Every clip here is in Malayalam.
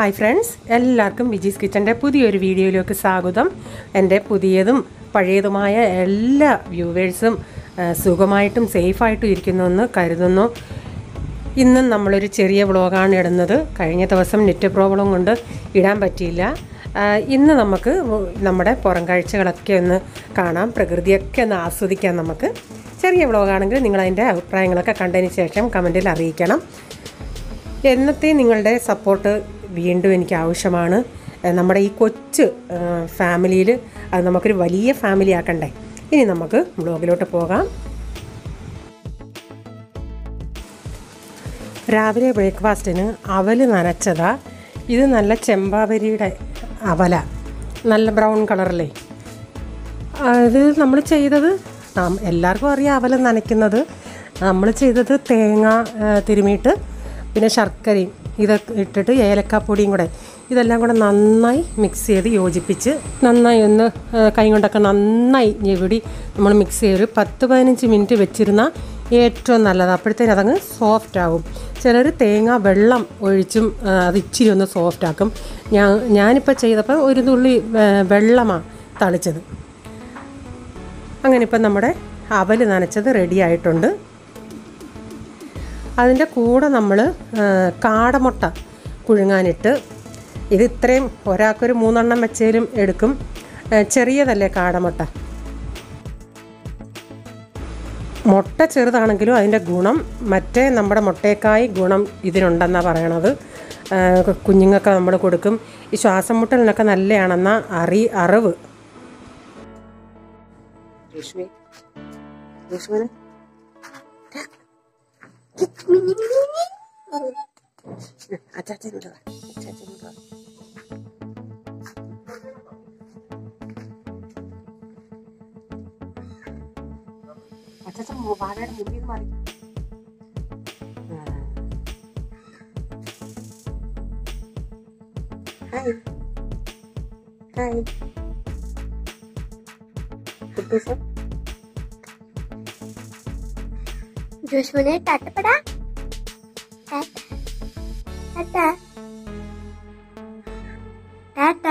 ഹായ് ഫ്രണ്ട്സ് എല്ലാവർക്കും വിജീസ് കിച്ചൻ്റെ പുതിയൊരു വീഡിയോയിലേക്ക് സ്വാഗതം എൻ്റെ പുതിയതും പഴയതുമായ എല്ലാ വ്യൂവേഴ്സും ആ, സുഖമായിട്ടും സേഫായിട്ടും ഇരിക്കുന്നുവെന്ന് കരുതുന്നു ഇന്നും നമ്മളൊരു ചെറിയ വ്ളോഗാണ് ഇടുന്നത് കഴിഞ്ഞ ദിവസം നെറ്റ് പ്രോബ്ലം കൊണ്ട് ഇടാൻ പറ്റിയില്ല ആ, ഇന്ന് നമുക്ക് നമ്മുടെ പുറം കാഴ്ചകളൊക്കെ ഒന്ന് കാണാം പ്രകൃതിയൊക്കെ ഒന്ന് ആസ്വദിക്കാം നമുക്ക് ചെറിയ വ്ളോഗാണെങ്കിൽ നിങ്ങളതിൻ്റെ അഭിപ്രായങ്ങളൊക്കെ കണ്ടതിന് ശേഷം കമൻറ്റിൽ അറിയിക്കണം എന്നത്തെ നിങ്ങളുടെ സപ്പോർട്ട് വീണ്ടും എനിക്ക് ആവശ്യമാണ് ഏഹ് നമ്മുടെ ഈ കൊച്ചു ഫാമിലിയിൽ അത് നമുക്കൊരു വലിയ ഫാമിലി ആക്കണ്ടേ ഇനി നമുക്ക് ബ്ലോഗിലോട്ട് പോകാം രാവിലെ ബ്രേക്ക്ഫാസ്റ്റിന് അവല് നനച്ചതാ ഇത് നല്ല ചെമ്പാവരിയുടെ അവല നല്ല ബ്രൗൺ കളറല്ലേ അത് നമ്മൾ ചെയ്തത് നാം എല്ലാവർക്കും അറിയാം അവൽ നനയ്ക്കുന്നത് നമ്മൾ ചെയ്തത് തേങ്ങ ആ, തിരുമിയിട്ട് പിന്നെ ശർക്കരയും ഇതൊക്കെ ഇട്ടിട്ട് ഏലക്കാപ്പൊടിയും കൂടെ ഇതെല്ലാം കൂടെ നന്നായി മിക്സ് ചെയ്ത് യോജിപ്പിച്ച് നന്നായി ഒന്ന് ആ, കൈ കൊണ്ടൊക്കെ നന്നായി ഞെവിടി നമ്മൾ മിക്സ് ചെയ്ത് ഒരു പത്ത് പതിനഞ്ച് മിനിറ്റ് വെച്ചിരുന്നാൽ ഏറ്റവും നല്ലത് അപ്പോഴത്തേന് അതങ്ങ് സോഫ്റ്റ് ആകും ചിലർ തേങ്ങ വെള്ളം ഒഴിച്ചും ആ, അത് ഇച്ചിരി ഒന്ന് സോഫ്റ്റ് ആക്കും ഞാൻ ഞാനിപ്പോൾ ചെയ്തപ്പോൾ ഒരു തുള്ളി ആ, വെള്ളമാണ് തളിച്ചത് അങ്ങനെ ഇപ്പം നമ്മുടെ അവൽ നനച്ചത് റെഡി ആയിട്ടുണ്ട് അതിൻ്റെ കൂടെ നമ്മൾ കാടമുട്ട പുഴുങ്ങാനിട്ട് ഇത് ഇത്രയും ഒരാൾക്കൊരു മൂന്നെണ്ണം വെച്ചേലും എടുക്കും ആ, ചെറിയതല്ലേ കാടമുട്ട മുട്ട ചെറുതാണെങ്കിലും അതിൻ്റെ ഗുണം മറ്റേ നമ്മുടെ മുട്ടയേക്കായി ഗുണം ഇതിനുണ്ടെന്നാണ് പറയണത് ആ, കുഞ്ഞുങ്ങൾക്ക് നമ്മൾ കൊടുക്കും ഈ ശ്വാസം മുട്ടലിനൊക്കെ നല്ലതാണെന്ന അറി അറിവ് രശ്മി രശ്മിനെ അച്ചാച്ചനോട് വാ അച്ചാച്ചനോട് വാ അച്ചാച്ചൻ മു- വാഴയുടെ മുമ്പിൽ നിന്ന് മാറി ആ. ഹായ് ഹായ് കുട്ടൂസം ജോഷ്മനെ ടാറ്റപ്പെടാ ടാറ്റ ടാറ്റ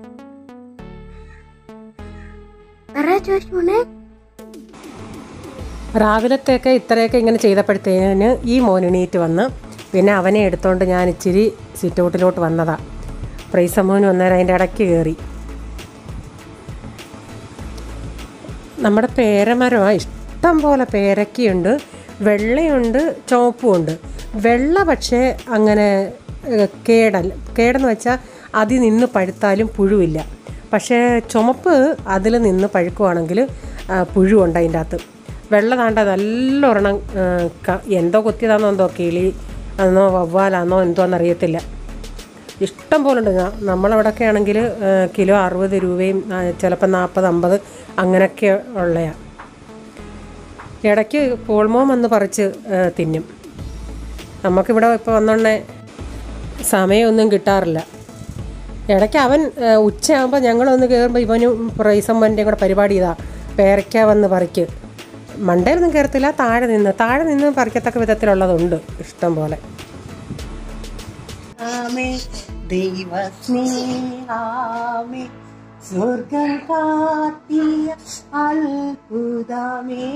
പറ ജോഷ്മനെ രാവിലത്തെയൊക്കെ ഇത്രയൊക്കെ ഇങ്ങനെ ചെയ്തപ്പോഴത്തേന് ഈ മോനിണീറ്റ് വന്ന് പിന്നെ അവനെ എടുത്തോണ്ട് ഞാൻ ഇച്ചിരി സിറ്റ് ഔട്ടിലോട്ട് വന്നതാ പ്രൈസമോന് വന്നേരം അതിൻ്റെ ഇടയ്ക്ക് കയറി നമ്മുടെ പേരമരമാണ് ഇഷ്ടം പോലെ പേരക്കയുണ്ട് വെള്ളയുണ്ട് ചുവപ്പുമുണ്ട് വെള്ള പക്ഷേ അങ്ങനെ ഏഹ്, കേടല്ല കേടെന്ന് വെച്ചാൽ അതിൽ നിന്ന് പഴുത്താലും പുഴുവില്ല പക്ഷേ ചുമപ്പ് അതിൽ നിന്ന് പഴുക്കുവാണെങ്കിൽ ആ, പുഴുവുണ്ട് അതിൻ്റെ അകത്ത് വെള്ള താണ്ട നല്ലൊരെണ്ണം ഏഹ്, ക- എന്തോ കൊത്തിയതാണോ എന്തോ കിളി അന്നോ വവ്വാലാന്നോ എന്തോന്ന് അറിയത്തില്ല ഇഷ്ടം പോലെ ഉണ്ട് നമ്മളവിടെയൊക്കെ ആണെങ്കിൽ കിലോ അറുപത് രൂപയും ആ, ചിലപ്പോൾ നാൽപ്പത് അമ്പത് അങ്ങനെയൊക്കെ ഉള്ളയാണ് ഇടയ്ക്ക് പോൾമോൻ വന്ന് പറിച്ച് ആ, തിന്നും നമുക്കിവിടെ ഇപ്പോൾ വന്നോണ്ടേ സമയമൊന്നും കിട്ടാറില്ല ഇടയ്ക്ക് അവൻ ആ, ഉച്ചയാകുമ്പോൾ ഞങ്ങളൊന്ന് കയറുമ്പോൾ ഇവനും പ്രൈസമ്മൻ്റെയും കൂടെ പരിപാടി ഇതാ പേരയ്ക്ക വന്ന് പറിക്ക് മണ്ടയിലൊന്നും കയറത്തില്ല താഴെ നിന്ന് താഴെ നിന്ന് പറിക്കത്തക്ക വിധത്തിലുള്ളതുണ്ട് ഇഷ്ടം പോലെ ആമേ ദൈവ സ്നേഹാമേ സ്വർഗം കാത്തിയ അത്ഭുതമേ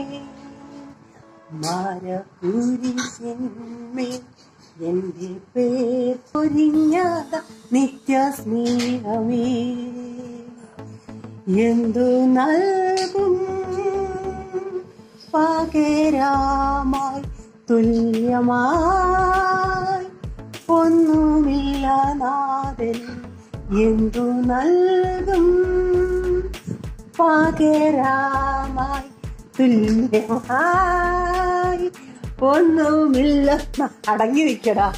മരപുരിശന്മേ എൻ്റെ പേർ പൊരിഞ്ഞത നിത്യ സ്നേഹമേ എന്തു നൽകും പകരാമായി തുല്യമായി ഒന്നുമില്ല നാഥൻ എന്തു നൽകും പകരാമായി തുല്യമായി ഒന്നുമില്ല അടങ്ങി നിൽക്കടാ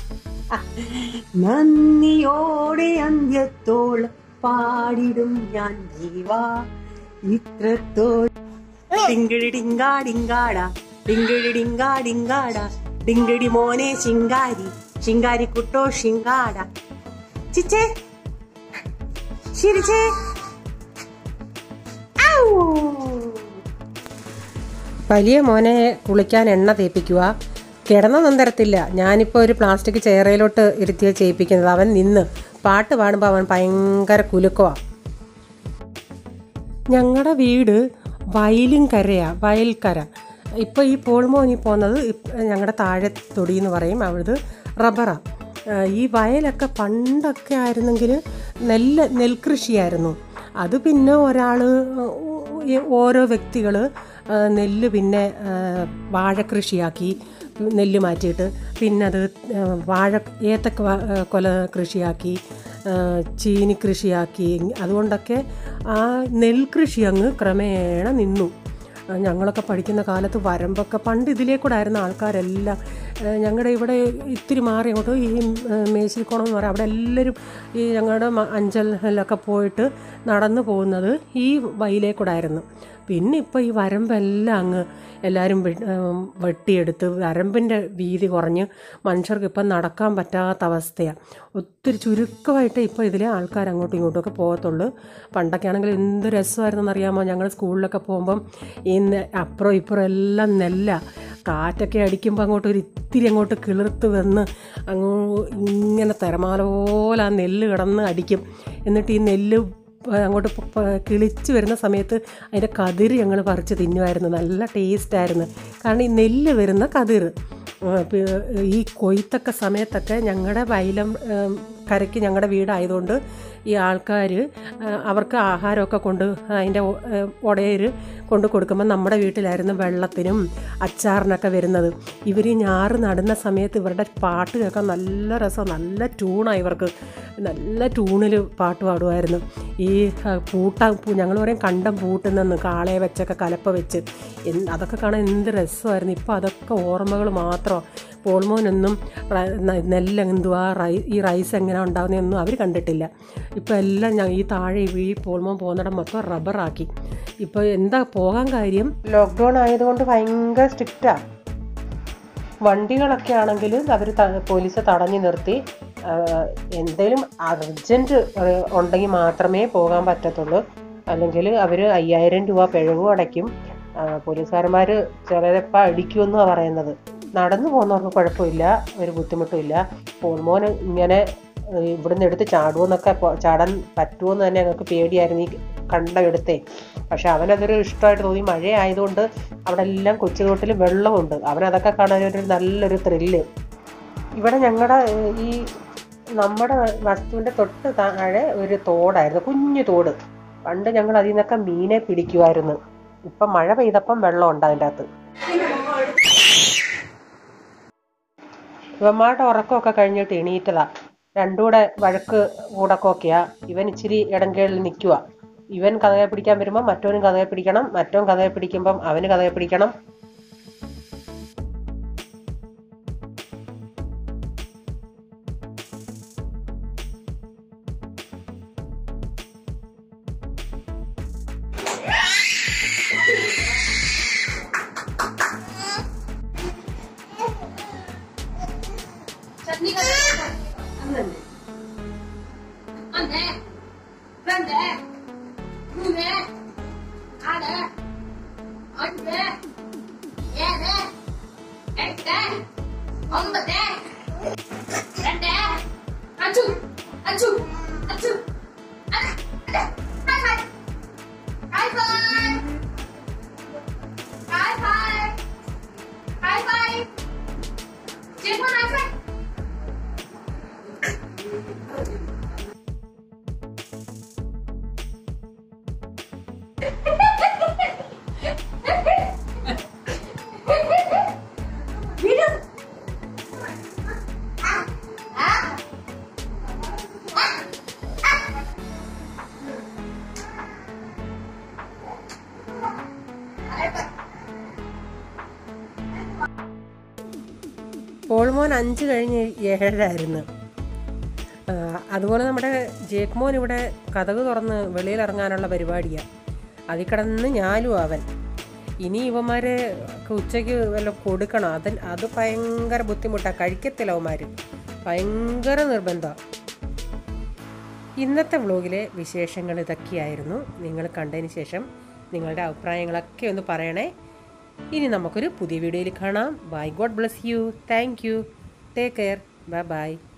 നന്ദിയോടെ അന്ത്യത്തോളം പാടിടും ഞാൻ ജീവാ ഇത്രത്തോളം ഡിങ്കിടി ഡിങ്കാ ഡിങ്കാടാ ഡിങ്കിടി ഡിങ്കാ ഡിങ്കാടാ ഡിങ്കിടി മോനെ ശിങ്കാരി ശിങ്കാരി കുട്ടോ ശിങ്കാട ചിച്ചേ ചിരിച്ചേ ഔ. വലിയ മോനെ കുളിക്കാൻ എണ്ണ തേപ്പിക്കുക കിടന്നൊന്നും തരത്തില്ല ഞാനിപ്പോൾ ഒരു പ്ലാസ്റ്റിക് ചെയറയിലോട്ട് ഇരുത്തിയ ചെയ്യിപ്പിക്കുന്നത് അവൻ നിന്ന് പാട്ട് പാടുമ്പോൾ അവൻ ഭയങ്കര കുലുക്കമാണ് ഞങ്ങളുടെ വീട് വയലും കരയാണ് വയൽക്കര ഇപ്പോൾ ഈ പോൾമോനി പോകുന്നത് ഞങ്ങളുടെ താഴെ തൊടി എന്ന് പറയും അവിടുത് റബ്ബറാണ് ഈ വയലൊക്കെ പണ്ടൊക്കെ ആയിരുന്നെങ്കിൽ നെല്ല് നെൽകൃഷിയായിരുന്നു അത് പിന്നെ ഒരാൾ ഓരോ വ്യക്തികൾ നെല്ല് പിന്നെ ആ, വാഴക്കൃഷിയാക്കി നെല്ല് മാറ്റിയിട്ട് പിന്നെ അത് ആ, വാഴ ഏത്തക്ക വ- ആ, കൊല കൃഷിയാക്കി ആ, ചീനി കൃഷിയാക്കി അതുകൊണ്ടൊക്കെ ആ നെൽകൃഷി അങ്ങ് ക്രമേണ നിന്നു ആ, ഞങ്ങളൊക്കെ പഠിക്കുന്ന കാലത്ത് വരമ്പൊക്കെ പണ്ട് ഇതിലേ കൂടെ ആയിരുന്ന ആൾക്കാരെല്ലാം ആ, ഞങ്ങളുടെ ഇവിടെ ഇത്തിരി മാറി അങ്ങോട്ട് ഈ ആ, മേശിരിക്കോണം എന്ന് പറയാം അവിടെ എല്ലാവരും ഈ ഞങ്ങളുടെ മ- അഞ്ചലിലൊക്കെ പോയിട്ട് നടന്നു പോകുന്നത് ഈ വയലേ കൂടെ ആയിരുന്നു പിന്നെ ഇപ്പോൾ ഈ വരമ്പെല്ലാം അങ്ങ് എല്ലാവരും വെ- ഉം, വെട്ടിയെടുത്ത് വരമ്പിൻ്റെ വീതി കുറഞ്ഞ് മനുഷ്യർക്ക് ഇപ്പം നടക്കാൻ പറ്റാത്ത അവസ്ഥയാണ് ഒത്തിരി ചുരുക്കമായിട്ട് ഇപ്പോൾ ഇതിലെ ആൾക്കാർ അങ്ങോട്ടും ഇങ്ങോട്ടും ഒക്കെ പോകത്തുള്ളൂ പണ്ടൊക്കെ ആണെങ്കിൽ എന്ത് രസമായിരുന്നെന്ന് അറിയാമോ ഞങ്ങൾ സ്കൂളിലൊക്കെ പോകുമ്പം ഈ നെ- അപ്പുറം ഇപ്പുറം എല്ലാം നെല്ല കാറ്റൊക്കെ അടിക്കുമ്പോൾ അങ്ങോട്ട് ഒരു ഇത്തിരി അങ്ങോട്ട് കിളിർത്ത് വന്ന് അങ്ങോ ഇങ്ങനെ തിരമാല പോലെ ആ നെല്ല് കിടന്ന് അടിക്കും എന്നിട്ട് ഈ നെല്ല് പ- അങ്ങോട്ട് പ- പ- കിളിച്ച് വരുന്ന സമയത്ത് അതിൻ്റെ കതിര് ഞങ്ങൾ പറിച്ച് തിന്നുമായിരുന്നു നല്ല ടേസ്റ്റായിരുന്നു കാരണം ഈ നെല്ല് വരുന്ന കതിര് ആ, പി- ഈ കൊയ്ത്തൊക്കെ സമയത്തൊക്കെ ഞങ്ങളുടെ വയലം ഏം, കരയ്ക്ക് ഞങ്ങളുടെ വീടായതുകൊണ്ട് ഈ ആൾക്കാർ അവർക്ക് ആഹാരമൊക്കെ കൊണ്ട് അതിൻ്റെ ഉടയർ കൊണ്ട് കൊടുക്കുമ്പോൾ നമ്മുടെ വീട്ടിലായിരുന്നു വെള്ളത്തിനും അച്ചാറിനൊക്കെ വരുന്നത് ഇവർ ഈ ഞാറ് നടുന്ന സമയത്ത് ഇവരുടെ പാട്ട് കേൾക്കാൻ നല്ല രസം നല്ല ട്യൂണാണ് ഇവർക്ക് നല്ല ട്യൂണിൽ പാട്ട് പാടുമായിരുന്നു ഈ ആ, പൂട്ട ഞങ്ങൾ പറയും കണ്ടം പൂട്ടുന്നെന്ന് കാളയെ വെച്ചൊക്കെ കലപ്പ വെച്ച് എന്ത് അതൊക്കെ കാണാൻ എന്ത് രസമായിരുന്നു ഇപ്പോൾ അതൊക്കെ ഓർമ്മകൾ മാത്രമാണ് പോൾമോനൊന്നും റ- ന- നെല്ല് എന്തുവാ റൈ ഈ റൈസ് എങ്ങനെ ഉണ്ടാകുന്നതെന്നും അവർ കണ്ടിട്ടില്ല ഇപ്പോൾ എല്ലാം ഞാൻ ഈ താഴെ ഈ പോൾമോൻ പോകുന്നിടം മൊത്തം റബ്ബറാക്കി ഇപ്പോൾ എന്താ പോകാൻ കാര്യം ലോക്ക്ഡൗൺ ആയതുകൊണ്ട് ഭയങ്കര സ്ട്രിക്റ്റാണ് വണ്ടികളൊക്കെ ആണെങ്കിൽ അവർ പോലീസ് തടഞ്ഞു നിർത്തി എന്തെങ്കിലും അർജൻറ്റ് ഉണ്ടെങ്കിൽ മാത്രമേ പോകാൻ പറ്റത്തുള്ളൂ അല്ലെങ്കിൽ അവർ അയ്യായിരം രൂപ പിഴവും അടയ്ക്കും പോലീസുകാരന്മാർ ചിലപ്പോൾ അടിക്കുമെന്നാണ് പറയുന്നത് നടന്നു പോകുന്നവർക്ക് കുഴപ്പമില്ല ഒരു ബുദ്ധിമുട്ടുമില്ല പോൾമോൻ ഇങ്ങനെ ഏഹ്, ഇവിടുന്ന് എടുത്ത് ചാടുമെന്നൊക്കെ പോ- ചാടാൻ പറ്റുമെന്ന് തന്നെ ഞങ്ങൾക്ക് പേടിയായിരുന്നു ഈ കണ്ട എടുത്തേ പക്ഷെ അവനതൊരു ഇഷ്ടമായിട്ട് തോന്നി മഴ ആയതുകൊണ്ട് അവിടെ എല്ലാം കൊച്ചു തോട്ടിൽ വെള്ളമുണ്ട് അവനതൊക്കെ കാണാൻ ഒരു നല്ലൊരു ത്രില്ല് ഇവിടെ ഞങ്ങളുടെ ഈ നമ്മുടെ വസ്തുവിൻ്റെ തൊട്ട് താഴെ ഒരു തോടായിരുന്നു കുഞ്ഞു തോട് പണ്ട് ഞങ്ങൾ അതിൽ നിന്നൊക്കെ മീനെ പിടിക്കുമായിരുന്നു ഇപ്പം മഴ പെയ്തപ്പം വെള്ളമുണ്ട് അതിൻ്റെ അകത്ത് ഇവന്മാരുടെ ഉറക്കമൊക്കെ കഴിഞ്ഞിട്ട് എണീറ്റതാ രണ്ടും കൂടെ വഴക്ക് കൂടക്കൊക്കെയാ ഇവൻ ഇച്ചിരി ഇടങ്കേളിൽ നിൽക്കുക ഇവൻ കഥയെ പിടിക്കാൻ വരുമ്പോൾ മറ്റവനും കഥയെ പിടിക്കണം മറ്റവൻ കഥയെ പിടിക്കുമ്പം അവന് കഥയെ പിടിക്കണം 안돼 그런데 눈에 아래 안돼 얘네 애때 엄마네 그런데 안주 안주 안주 안돼 안돼 하이파이 하이파이 하이파이 하이파이 제발 하이파이 പോൾമോൻ അഞ്ച് കഴിഞ്ഞ് ഏഴരായിരുന്നു ആ, അതുപോലെ നമ്മുടെ ജേക്ക് മോൻ ഇവിടെ കഥക് തുറന്ന് വെളിയിലിറങ്ങാനുള്ള പരിപാടിയാണ് അതിൽ കിടന്ന് ഞാനും അവൻ ഇനി ഇവന്മാരെ ഉച്ചയ്ക്ക് വല്ല കൊടുക്കണം അത് അത് ഭയങ്കര ബുദ്ധിമുട്ടാണ് കഴിക്കത്തില്ല അവന്മാർ ഭയങ്കര നിർബന്ധമാണ് ഇന്നത്തെ വ്ലോഗിലെ വിശേഷങ്ങൾ ഇതൊക്കെയായിരുന്നു നിങ്ങൾ കണ്ടതിന് ശേഷം നിങ്ങളുടെ അഭിപ്രായങ്ങളൊക്കെ ഒന്ന് പറയണേ ഇനി നമുക്കൊരു പുതിയ വീഡിയോയിൽ കാണാം bye God bless you thank you take care bye by